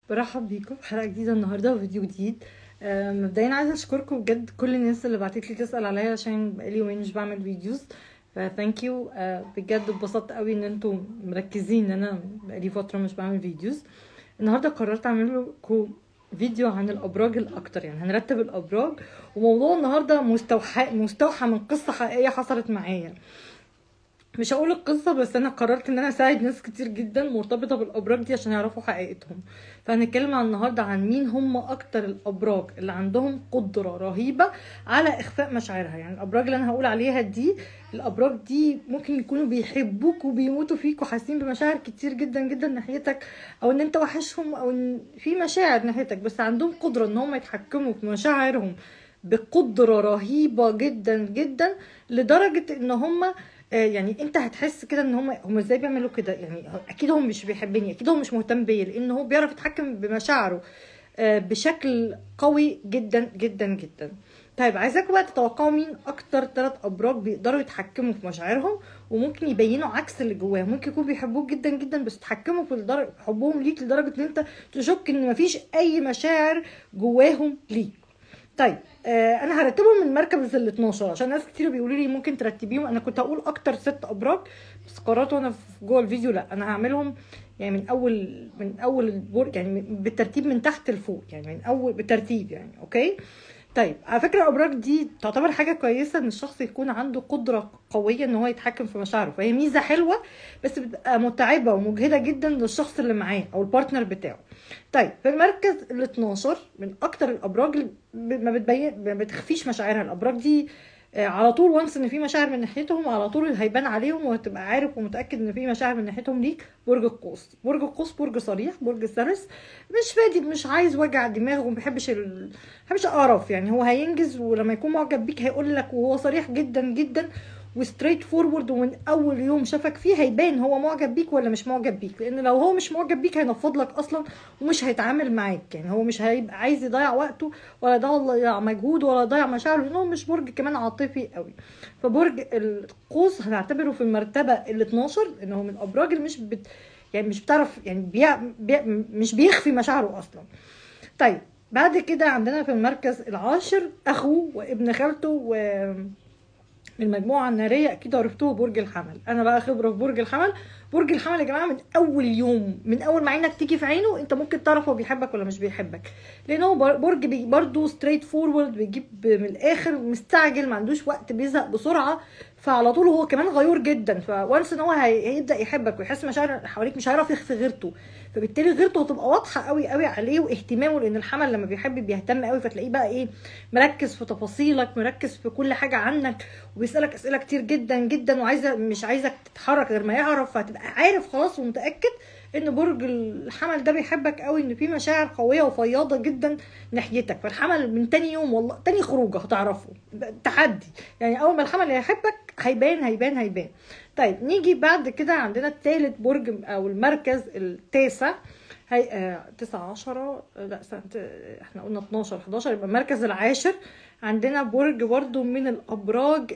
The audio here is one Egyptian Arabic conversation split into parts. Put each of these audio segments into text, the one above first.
برحب بيكم في حلقه جديده النهارده وفيديو جديد آه، مبدئيا عايزه اشكركم بجد كل الناس اللي بعتت لي تسال عليا عشان بقالي يومين مش بعمل فيديوز فثانك يو بجد اتبسطت قوي ان انتم مركزين ان انا بقالي فتره مش بعمل فيديوز النهارده قررت اعمل لكم فيديو عن الابراج الاكتر يعني هنرتب الابراج وموضوع النهارده مستوحى مستوحى من قصه حقيقيه حصلت معايا مش هقول القصة بس انا قررت ان انا اساعد ناس كتير جدا مرتبطة بالابراج دي عشان يعرفوا حقيقتهم فهنتكلم عن النهاردة عن مين هم اكتر الابراج اللي عندهم قدرة رهيبة على اخفاء مشاعرها يعني الابراج اللي انا هقول عليها دي الابراج دي ممكن يكونوا بيحبوك وبيموتوا فيك وحاسين بمشاعر كتير جدا جدا ناحيتك او ان انت وحشهم او ان في مشاعر ناحيتك بس عندهم قدرة ان هم يتحكموا في مشاعرهم بقدرة رهيبة جدا جدا لدرجة ان هم آه، يعني انت هتحس كده ان هم هم ازاي بيعملوا كده يعني اكيد هو مش بيحبني اكيد هو مش مهتم بيا لان هو بيعرف يتحكم بمشاعره آه، بشكل قوي جدا جدا جدا طيب عايزاكم بقى تتوقعوا مين اكتر ثلاث ابراج بيقدروا يتحكموا في مشاعرهم وممكن يبينوا عكس اللي جواهم ممكن يكونوا بيحبوك جدا جدا بس يتحكموا في الدرجة حبهم ليك لدرجه ان انت تشك ان مفيش اي مشاعر جواهم ليك طيب آه انا هرتبهم من مركز ال 12 عشان ناس كتير بيقولوا لي ممكن ترتبيهم انا كنت هقول اكتر ست ابراج بس قررت وانا في جوه الفيديو لا انا هعملهم يعني من اول من اول البرج يعني بالترتيب من تحت لفوق يعني من اول بالترتيب يعني اوكي طيب على فكره الابراج دي تعتبر حاجه كويسه ان الشخص يكون عنده قدره قويه ان هو يتحكم في مشاعره فهي ميزه حلوه بس بتبقى متعبه ومجهده جدا للشخص اللي معاه او البارتنر بتاعه طيب في المركز ال 12 من اكتر الابراج اللي ما بتبين ما بتخفيش مشاعرها الابراج دي آه، على طول وانس ان في مشاعر من ناحيتهم على طول هيبان عليهم وهتبقى عارف ومتاكد ان في مشاعر من ناحيتهم ليك برج القوس برج القوس برج صريح برج السرس مش فادي مش عايز وجع دماغ وما بيحبش ال... ما بيحبش القرف يعني هو هينجز ولما يكون معجب بيك هيقول لك وهو صريح جدا جدا وستريت فورورد ومن اول يوم شافك فيه هيبان هو معجب بيك ولا مش معجب بيك لان لو هو مش معجب بيك هينفض لك اصلا ومش هيتعامل معاك يعني هو مش هيبقى عايز يضيع وقته ولا يضيع مجهود ولا يضيع مشاعره لانه مش برج كمان عاطفي قوي فبرج القوس هنعتبره في المرتبه ال 12 انه من الابراج اللي مش بت يعني مش بتعرف يعني بي... بي... مش بيخفي مشاعره اصلا طيب بعد كده عندنا في المركز العاشر اخوه وابن خالته و المجموعه الناريه اكيد عرفتوه برج الحمل انا بقى خبره في برج الحمل برج الحمل يا جماعه من اول يوم من اول ما عينك تيجي في عينه انت ممكن تعرف هو بيحبك ولا مش بيحبك لان هو برج بي برضه ستريت فورورد بيجيب من الاخر مستعجل ما عندوش وقت بيزهق بسرعه فعلى طول هو كمان غيور جدا فوانس ان هو هيبدا يحبك ويحس مشاعر اللي حواليك مش هيعرف يخفي غيرته فبالتالي غيرته هتبقى واضحه قوي قوي عليه واهتمامه لان الحمل لما بيحب بيهتم قوي فتلاقيه بقى ايه مركز في تفاصيلك مركز في كل حاجه عنك وبيسالك اسئله كتير جدا جدا وعايزه مش عايزك تتحرك غير ما يعرف فهتبقى عارف خلاص ومتاكد ان برج الحمل ده بيحبك قوي ان في مشاعر قويه وفياضه جدا ناحيتك فالحمل من تاني يوم والله تاني خروجه هتعرفه تحدي يعني اول ما الحمل هيحبك هيبان هيبان هيبان طيب نيجي بعد كده عندنا الثالث برج او المركز التاسع هي آه 9 10 لا سنة احنا قلنا 12 11 يبقى المركز العاشر عندنا برج برضو من الابراج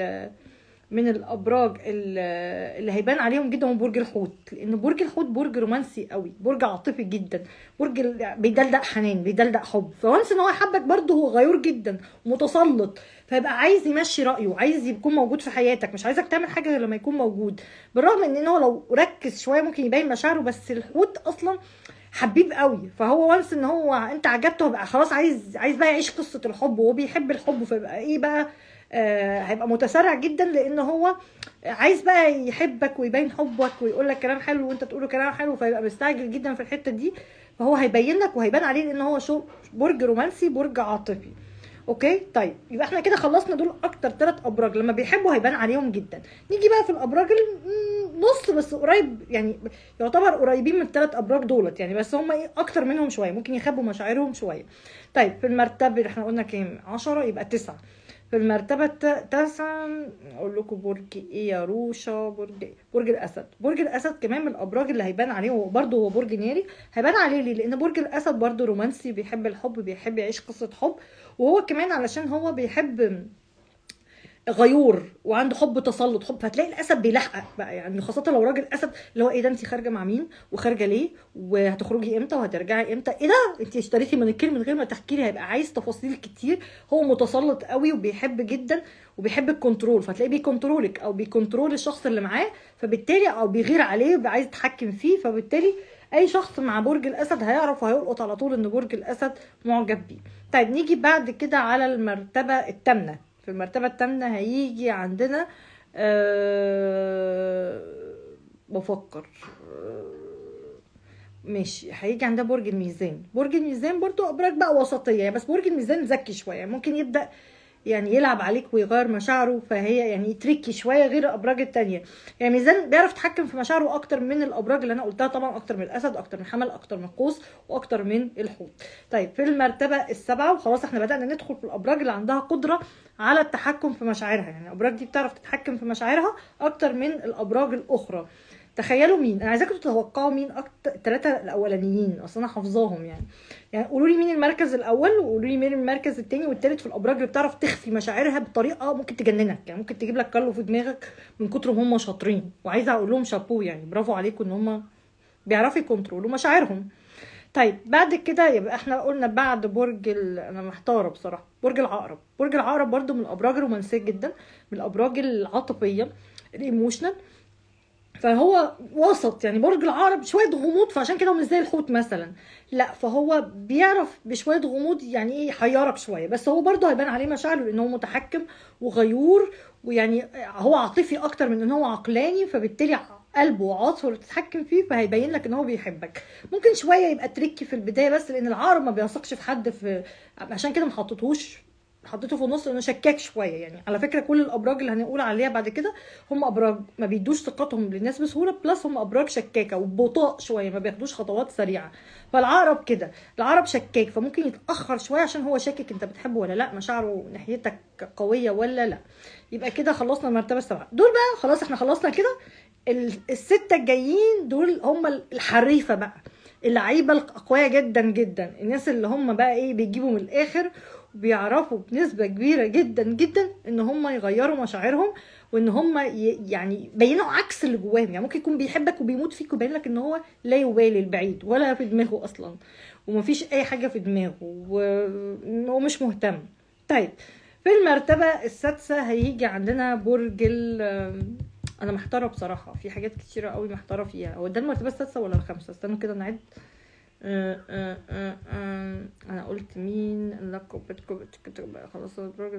من الابراج اللي هيبان عليهم جدا هو برج الحوت لان برج الحوت برج رومانسي قوي برج عاطفي جدا برج بيدلدق حنان بيدلدق حب فوانس ان هو يحبك برده هو غيور جدا ومتسلط فيبقى عايز يمشي رايه عايز يكون موجود في حياتك مش عايزك تعمل حاجه غير لما يكون موجود بالرغم ان هو لو ركز شويه ممكن يبين مشاعره بس الحوت اصلا حبيب قوي فهو وانس ان هو انت عجبته بقى خلاص عايز عايز بقى يعيش قصه الحب وهو بيحب الحب فيبقى ايه بقى آه هيبقى متسرع جدا لان هو عايز بقى يحبك ويبين حبك ويقول لك كلام حلو وانت تقول له كلام حلو فيبقى مستعجل جدا في الحته دي فهو هيبين لك وهيبان عليه ان هو شو برج رومانسي برج عاطفي اوكي طيب يبقى احنا كده خلصنا دول اكتر ثلاث ابراج لما بيحبوا هيبان عليهم جدا نيجي بقى في الابراج نص بس قريب يعني يعتبر قريبين من الثلاث ابراج دولت يعني بس هم ايه اكتر منهم شويه ممكن يخبوا مشاعرهم شويه طيب في المرتبه اللي احنا قلنا كام 10 يبقى 9 في المرتبة التاسعة أقول لكم برج إيه يا روشة برج إيه؟ برج الأسد برج الأسد كمان من الأبراج اللي هيبان عليه برضه هو برج ناري هيبان عليه ليه؟ لأن برج الأسد برضه رومانسي بيحب الحب بيحب يعيش قصة حب وهو كمان علشان هو بيحب غيور وعنده حب تسلط حب فهتلاقي الاسد بيلحقك بقى يعني خاصه لو راجل اسد اللي هو ايه ده انت خارجه مع مين وخارجه ليه وهتخرجي امتى وهترجعي امتى ايه ده انت اشتريتي مانيكير من غير ما تحكي لي هيبقى عايز تفاصيل كتير هو متسلط قوي وبيحب جدا وبيحب الكنترول فتلاقيه بيكنترولك او بيكنترول الشخص اللي معاه فبالتالي او بيغير عليه وبيبقى عايز يتحكم فيه فبالتالي اي شخص مع برج الاسد هيعرف وهيلقط على طول ان برج الاسد معجب بيه طيب نيجي بعد كده على المرتبه الثامنه في المرتبه الثامنه هيجي عندنا أه بفكر أه ماشي هيجي عندها برج الميزان برج الميزان برضو ابراج بقى وسطيه بس برج الميزان ذكي شويه ممكن يبدا يعني يلعب عليك ويغير مشاعره فهي يعني تريكي شويه غير الابراج التانية يعني ميزان بيعرف يتحكم في مشاعره اكتر من الابراج اللي انا قلتها طبعا اكتر من الاسد اكتر من حمل اكتر من قوس واكتر من الحوت طيب في المرتبه السابعه وخلاص احنا بدانا ندخل في الابراج اللي عندها قدره على التحكم في مشاعرها يعني الابراج دي بتعرف تتحكم في مشاعرها اكتر من الابراج الاخرى تخيلوا مين انا عايزاكم تتوقعوا مين اكتر الثلاثه الاولانيين اصل انا حافظاهم يعني يعني قولوا لي مين المركز الاول وقولوا لي مين المركز الثاني والثالث في الابراج اللي بتعرف تخفي مشاعرها بطريقه ممكن تجننك يعني ممكن تجيب لك كارلو في دماغك من كتر ما هم شاطرين وعايزه اقول لهم شابو يعني برافو عليكم ان هم بيعرفوا يكنترولوا مشاعرهم طيب بعد كده يبقى احنا قلنا بعد برج ال... انا محتاره بصراحه برج العقرب برج العقرب برضو من الابراج الرومانسيه جدا من الابراج العاطفيه الايموشنال فهو وسط يعني برج العقرب شويه غموض فعشان كده هو مش زي الحوت مثلا لا فهو بيعرف بشويه غموض يعني ايه يحيرك شويه بس هو برضه هيبان عليه مشاعره لان هو متحكم وغيور ويعني هو عاطفي اكتر من ان هو عقلاني فبالتالي قلبه وعاطفه اللي بتتحكم فيه فهيبين لك ان هو بيحبك ممكن شويه يبقى تريكي في البدايه بس لان العقرب ما بيثقش في حد في عشان كده ما حطيتهوش حطيته في النص لانه شكاك شويه يعني على فكره كل الابراج اللي هنقول عليها بعد كده هم ابراج ما بيدوش ثقتهم للناس بسهوله بلس هم ابراج شكاكه وبطاء شويه ما بياخدوش خطوات سريعه فالعقرب كده العقرب شكاك فممكن يتاخر شويه عشان هو شاكك انت بتحبه ولا لا مشاعره ناحيتك قويه ولا لا يبقى كده خلصنا المرتبه السبعه دول بقى خلاص احنا خلصنا كده السته الجايين دول هم الحريفه بقى اللعيبه الاقوياء جدا جدا الناس اللي هم بقى ايه بيجيبوا من الاخر بيعرفوا بنسبة كبيرة جدا جدا ان هم يغيروا مشاعرهم وان هم يعني بينوا عكس اللي جواهم يعني ممكن يكون بيحبك وبيموت فيك ويبين لك ان هو لا يبالي البعيد ولا في دماغه اصلا ومفيش اي حاجة في دماغه ومش مهتم طيب في المرتبة السادسة هيجي عندنا برج ال انا محتاره بصراحه في حاجات كتيره قوي محتاره فيها هو ده المرتبه السادسه ولا الخامسه استنوا كده نعد آه آه آه انا قلت مين لك خلاص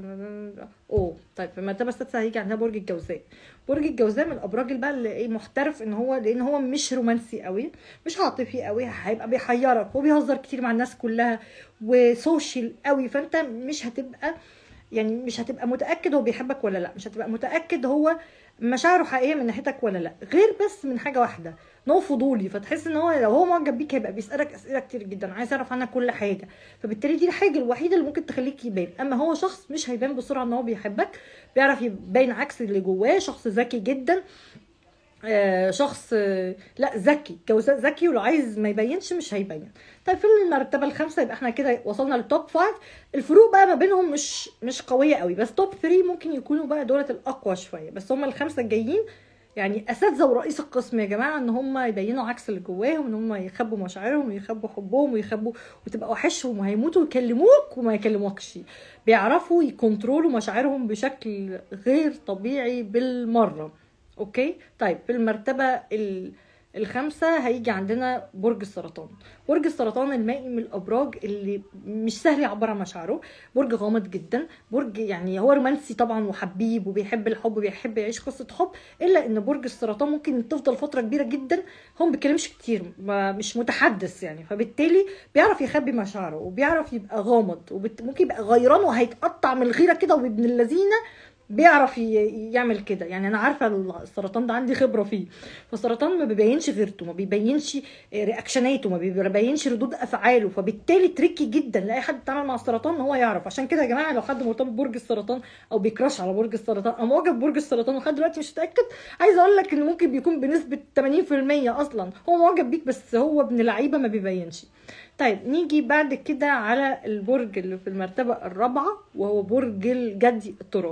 اوه طيب في المرتبه السادسه هيجي عندها برج الجوزاء برج الجوزاء من الابراج اللي بقى اللي ايه محترف ان هو لان هو مش رومانسي قوي مش عاطفي قوي هيبقى بيحيرك وبيهزر كتير مع الناس كلها وسوشيال قوي فانت مش هتبقى يعني مش هتبقى متاكد هو بيحبك ولا لا مش هتبقى متاكد هو مشاعره حقيقيه من ناحيتك ولا لا غير بس من حاجه واحده ان هو فضولي فتحس ان هو لو هو معجب بيك هيبقى بيسالك اسئله كتير جدا عايز يعرف عنك كل حاجه فبالتالي دي الحاجه الوحيده اللي ممكن تخليك يبان اما هو شخص مش هيبان بسرعه ان هو بيحبك بيعرف يبين عكس اللي جواه شخص ذكي جدا آه شخص آه لا ذكي جوزاء ذكي ولو عايز ما يبينش مش هيبين طيب في المرتبه الخامسه يبقى احنا كده وصلنا للتوب فايف الفروق بقى ما بينهم مش مش قويه قوي بس توب 3 ممكن يكونوا بقى دولت الاقوى شويه بس هم الخمسه الجايين يعني اساتذه ورئيس القسم يا جماعه ان هم يبينوا عكس اللي جواهم ان هم يخبوا مشاعرهم ويخبوا حبهم ويخبوا وتبقى وحشهم وهيموتوا يكلموك وما يكلموكش بيعرفوا يكنترولوا مشاعرهم بشكل غير طبيعي بالمره اوكي طيب في المرتبه ال الخامسة هيجي عندنا برج السرطان برج السرطان المائي من الأبراج اللي مش سهل يعبر عن مشاعره برج غامض جدا برج يعني هو رومانسي طبعا وحبيب وبيحب الحب وبيحب يعيش قصة حب إلا إن برج السرطان ممكن تفضل فترة كبيرة جدا هو ما بيتكلمش كتير مش متحدث يعني فبالتالي بيعرف يخبي مشاعره وبيعرف يبقى غامض وممكن يبقى غيران وهيتقطع من الغيرة كده وابن اللذينة بيعرف يعمل كده يعني انا عارفه السرطان ده عندي خبره فيه فالسرطان ما بيبينش غيرته ما بيبينش رياكشناته ما بيبينش ردود افعاله فبالتالي تريكي جدا لاي حد اتعامل مع السرطان ان هو يعرف عشان كده يا جماعه لو حد مرتبط ببرج السرطان او بيكراش على برج السرطان او معجب ببرج السرطان لحد دلوقتي مش متاكد عايزه اقول لك ان ممكن بيكون بنسبه 80% اصلا هو معجب بيك بس هو ابن لعيبه ما بيبينش طيب نيجي بعد كده على البرج اللي في المرتبه الرابعه وهو برج الجدي الترابي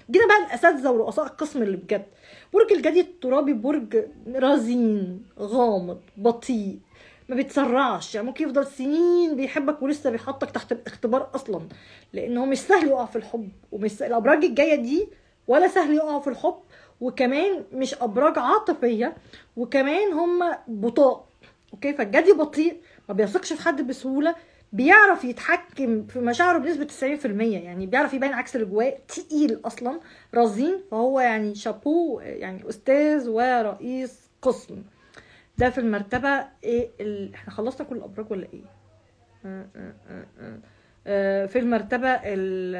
جينا بقى الاساتذه ورؤساء القسم اللي بجد برج الجدي الترابي برج رزين غامض بطيء ما بيتسرعش يعني ممكن يفضل سنين بيحبك ولسه بيحطك تحت الاختبار اصلا لان هو مش سهل يقع في الحب ومش سهل. الابراج الجايه دي ولا سهل يقعوا في الحب وكمان مش ابراج عاطفيه وكمان هم بطاء اوكي فالجدي بطيء ما بيثقش في حد بسهوله بيعرف يتحكم في مشاعره بنسبه 90% يعني بيعرف يبين عكس اللي جواه تقيل اصلا رزين فهو يعني شابو يعني استاذ ورئيس قسم ده في المرتبه ايه ال... احنا خلصنا كل الابراج ولا ايه آه، آه، آه، آه. آه، في المرتبه ال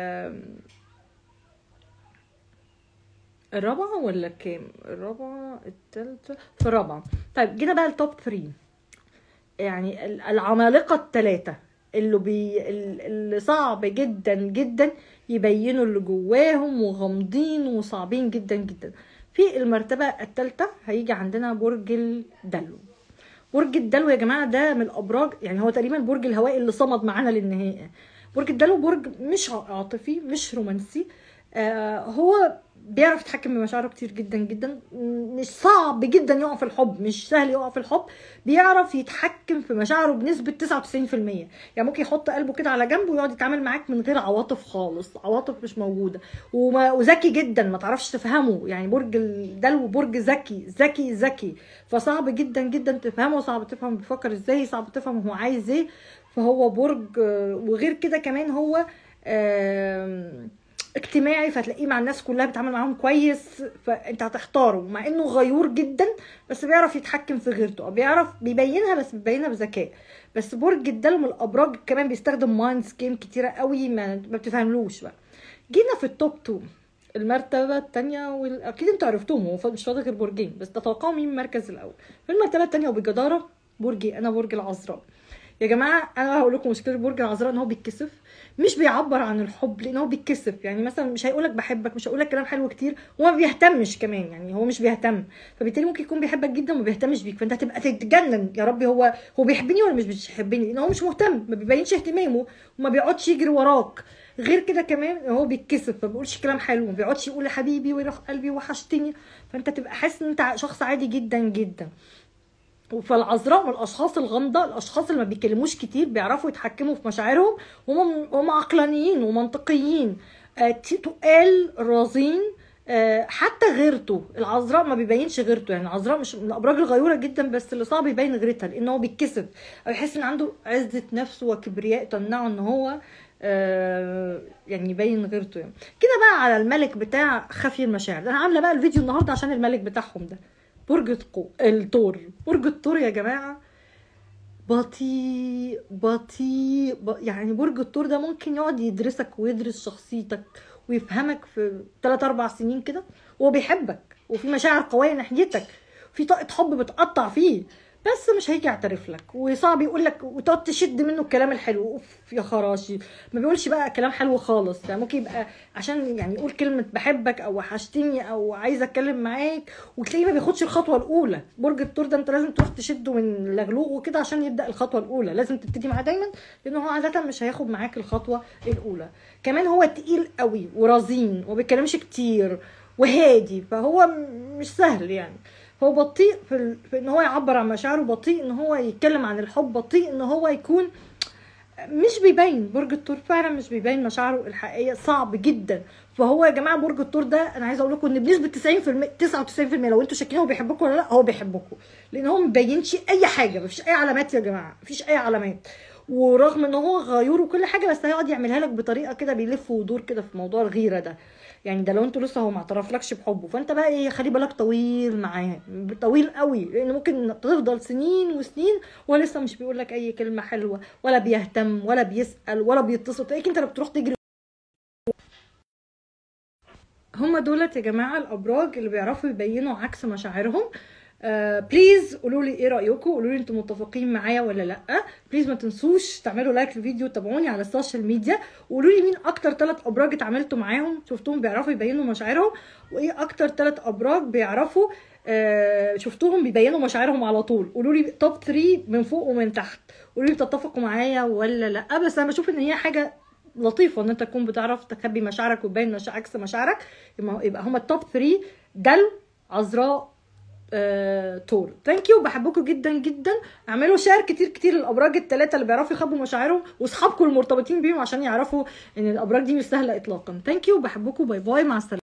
الرابعة ولا كام؟ الرابعة التالتة في الرابعة طيب جينا بقى التوب 3 يعني ال- العمالقة التلاتة اللي بي اللي صعب جدا جدا يبينوا اللي جواهم وغامضين وصعبين جدا جدا في المرتبة التالتة هيجي عندنا برج الدلو برج الدلو يا جماعة ده من الأبراج يعني هو تقريبا برج الهواء اللي صمد معانا للنهاية برج الدلو برج مش عاطفي مش رومانسي آه هو بيعرف يتحكم بمشاعره كتير جدا جدا م- مش صعب جدا يقع في الحب مش سهل يقع في الحب بيعرف يتحكم في مشاعره بنسبة 99% يعني ممكن يحط قلبه كده على جنب ويقعد يتعامل معاك من غير عواطف خالص عواطف مش موجودة وما- وذكي جدا ما تعرفش تفهمه يعني برج الدلو برج ذكي ذكي ذكي فصعب جدا جدا تفهمه صعب تفهم بيفكر ازاي صعب تفهم هو عايز ايه فهو برج آه، وغير كده كمان هو آم، اجتماعي فتلاقيه مع الناس كلها بيتعامل معاهم كويس فانت هتحتاره مع انه غيور جدا بس بيعرف يتحكم في غيرته بيعرف بيبينها بس بيبينها بذكاء بس برج الدلو من الابراج كمان بيستخدم مايند سكيم كتيره قوي ما, ما بتفهملوش بقى جينا في التوب 2 المرتبة التانية وال... أكيد أنتوا عرفتوهم هو مش فاضل غير برجين بس تتوقعوا مين المركز الأول في المرتبة التانية وبجدارة برجي أنا برج العذراء يا جماعة أنا هقول لكم مشكلة برج العذراء إن هو بيتكسف مش بيعبر عن الحب لان هو بيتكسف يعني مثلا مش هيقولك بحبك مش هيقولك كلام حلو كتير وما بيهتمش كمان يعني هو مش بيهتم فبالتالي ممكن يكون بيحبك جدا وما بيهتمش بيك فانت هتبقى تتجنن يا ربي هو هو بيحبني ولا مش بيحبني لان هو مش مهتم ما بيبينش اهتمامه وما بيقعدش يجري وراك غير كده كمان هو بيتكسف ما بيقولش كلام حلو ما بيقعدش يقول يا حبيبي ويروح قلبي وحشتني فانت تبقى حاسس ان انت شخص عادي جدا جدا فالعذراء من الاشخاص الغامضه الاشخاص اللي ما بيتكلموش كتير بيعرفوا يتحكموا في مشاعرهم وهم هم عقلانيين ومنطقيين آه، تقال رزين آه، حتى غيرته العذراء ما بيبينش غيرته يعني العذراء مش من الابراج الغيوره جدا بس اللي صعب يبين غيرتها لان هو بيتكسف او يحس ان عنده عزه نفس وكبرياء تمنعه ان هو آه، يعني يبين غيرته يعني كده بقى على الملك بتاع خفي المشاعر ده انا عامله بقى الفيديو النهارده عشان الملك بتاعهم ده برج القو... الثور برج الثور يا جماعه بطيء بطيء ب... يعني برج الثور ده ممكن يقعد يدرسك ويدرس شخصيتك ويفهمك في 3 4 سنين كده وهو بيحبك وفي مشاعر قويه ناحيتك في طاقه حب بتقطع فيه بس مش هيجي يعترف لك وصعب يقول لك وتقعد تشد منه الكلام الحلو اوف يا خراشي ما بيقولش بقى كلام حلو خالص يعني ممكن يبقى عشان يعني يقول كلمه بحبك او وحشتني او عايز اتكلم معاك وتلاقيه ما بياخدش الخطوه الاولى برج الثور ده انت لازم تروح تشده من لغلوغه كده عشان يبدا الخطوه الاولى لازم تبتدي معاه دايما لان هو عاده مش هياخد معاك الخطوه الاولى كمان هو تقيل قوي ورزين وما بيتكلمش كتير وهادي فهو م- مش سهل يعني هو بطيء في, ال... في ان هو يعبر عن مشاعره بطيء ان هو يتكلم عن الحب بطيء ان هو يكون مش بيبين برج الثور فعلا مش بيبين مشاعره الحقيقيه صعب جدا فهو يا جماعه برج الثور ده انا عايزه اقول لكم ان بنسبه 90% 99% لو انتوا شاكين هو بيحبكم ولا لا هو بيحبكم لان هو ما بيبينش اي حاجه مفيش اي علامات يا جماعه مفيش اي علامات ورغم ان هو غيور وكل حاجه بس هيقعد يعملها لك بطريقه كده بيلف ويدور كده في موضوع الغيره ده يعني ده لو انتوا لسه هو ما اعترفلكش بحبه فانت بقى ايه خلي بالك طويل معاه طويل قوي لان ممكن تفضل سنين وسنين وهو لسه مش بيقول لك اي كلمه حلوه ولا بيهتم ولا بيسال ولا بيتصل تلاقيك انت اللي بتروح تجري هما دولت يا جماعه الابراج اللي بيعرفوا يبينوا عكس مشاعرهم آه بليز قولوا لي ايه رايكم قولوا لي انتم متفقين معايا ولا لا بليز ما تنسوش تعملوا لايك للفيديو وتابعوني على السوشيال ميديا وقولوا لي مين اكتر ثلاث ابراج اتعاملتوا معاهم شفتوهم بيعرفوا يبينوا مشاعرهم وايه اكتر ثلاث ابراج بيعرفوا آه شفتوهم بيبينوا مشاعرهم على طول قولوا لي توب 3 من فوق ومن تحت قولوا لي بتتفقوا معايا ولا لا بس انا بشوف ان هي حاجه لطيفه ان انت تكون بتعرف تخبي مشاعرك وتبين مش عكس مشاعرك يبقى يبقى هما التوب 3 دل عذراء آه، تور ثانك يو بحبكم جدا جدا اعملوا شير كتير كتير للابراج الثلاثه اللي بيعرفوا يخبوا مشاعرهم واصحابكم المرتبطين بيهم عشان يعرفوا ان الابراج دي مش سهله اطلاقا ثانك يو بحبكم باي باي مع السلامه